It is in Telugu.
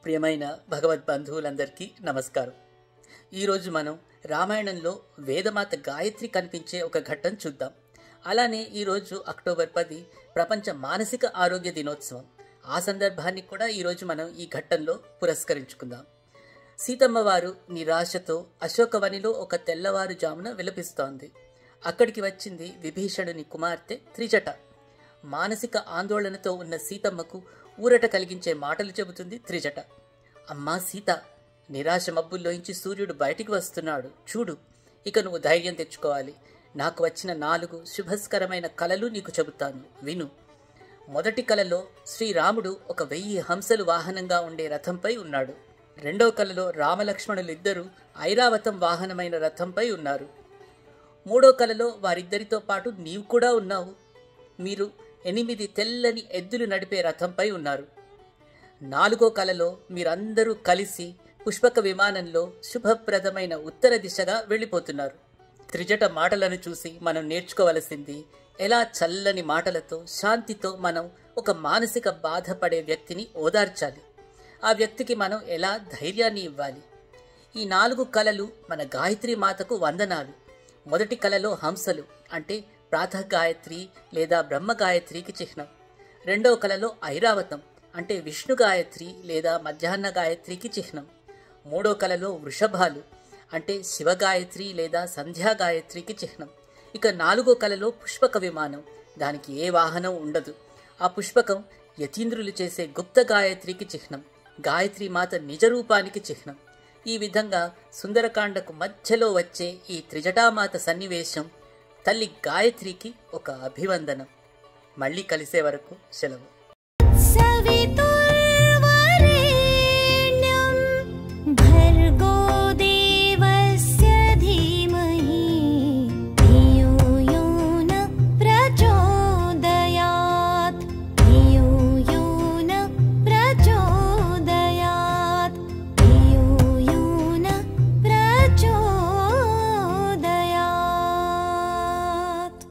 ప్రియమైన భగవద్ బంధువులందరికీ నమస్కారం ఈరోజు మనం రామాయణంలో వేదమాత గాయత్రి కనిపించే ఒక ఘట్టం చూద్దాం అలానే ఈరోజు అక్టోబర్ పది ప్రపంచ మానసిక ఆరోగ్య దినోత్సవం ఆ సందర్భాన్ని కూడా ఈరోజు మనం ఈ ఘట్టంలో పురస్కరించుకుందాం సీతమ్మ వారు నిరాశతో అశోకవనిలో ఒక తెల్లవారుజామున విలపిస్తోంది అక్కడికి వచ్చింది విభీషణుని కుమార్తె త్రిజట మానసిక ఆందోళనతో ఉన్న సీతమ్మకు ఊరట కలిగించే మాటలు చెబుతుంది త్రిజట అమ్మా సీత నిరాశ మబ్బుల్లోంచి సూర్యుడు బయటికి వస్తున్నాడు చూడు ఇక నువ్వు ధైర్యం తెచ్చుకోవాలి నాకు వచ్చిన నాలుగు శుభస్కరమైన కలలు నీకు చెబుతాను విను మొదటి కలలో శ్రీరాముడు ఒక వెయ్యి హంసలు వాహనంగా ఉండే రథంపై ఉన్నాడు రెండో కలలో రామలక్ష్మణులిద్దరూ ఐరావతం వాహనమైన రథంపై ఉన్నారు మూడో కలలో వారిద్దరితో పాటు నీవు కూడా ఉన్నావు మీరు ఎనిమిది తెల్లని ఎద్దులు నడిపే రథంపై ఉన్నారు నాలుగో కలలో మీరందరూ కలిసి పుష్పక విమానంలో శుభప్రదమైన ఉత్తర దిశగా వెళ్ళిపోతున్నారు త్రిజట మాటలను చూసి మనం నేర్చుకోవలసింది ఎలా చల్లని మాటలతో శాంతితో మనం ఒక మానసిక బాధపడే వ్యక్తిని ఓదార్చాలి ఆ వ్యక్తికి మనం ఎలా ధైర్యాన్ని ఇవ్వాలి ఈ నాలుగు కళలు మన గాయత్రి మాతకు వందనాలు మొదటి కళలో హంసలు అంటే ప్రాతః గాయత్రి లేదా బ్రహ్మ గాయత్రికి చిహ్నం రెండవ కళలో ఐరావతం అంటే విష్ణు గాయత్రి లేదా మధ్యాహ్న గాయత్రికి చిహ్నం మూడో కళలో వృషభాలు అంటే శివ గాయత్రి లేదా సంధ్యా గాయత్రికి చిహ్నం ఇక నాలుగో కళలో పుష్పక విమానం దానికి ఏ వాహనం ఉండదు ఆ పుష్పకం యతీంద్రులు చేసే గుప్త గాయత్రికి చిహ్నం గాయత్రి మాత నిజరూపానికి చిహ్నం ఈ విధంగా సుందరకాండకు మధ్యలో వచ్చే ఈ త్రిజటామాత సన్నివేశం తల్లి గాయత్రికి ఒక అభివందనం మళ్ళీ కలిసే వరకు సెలవు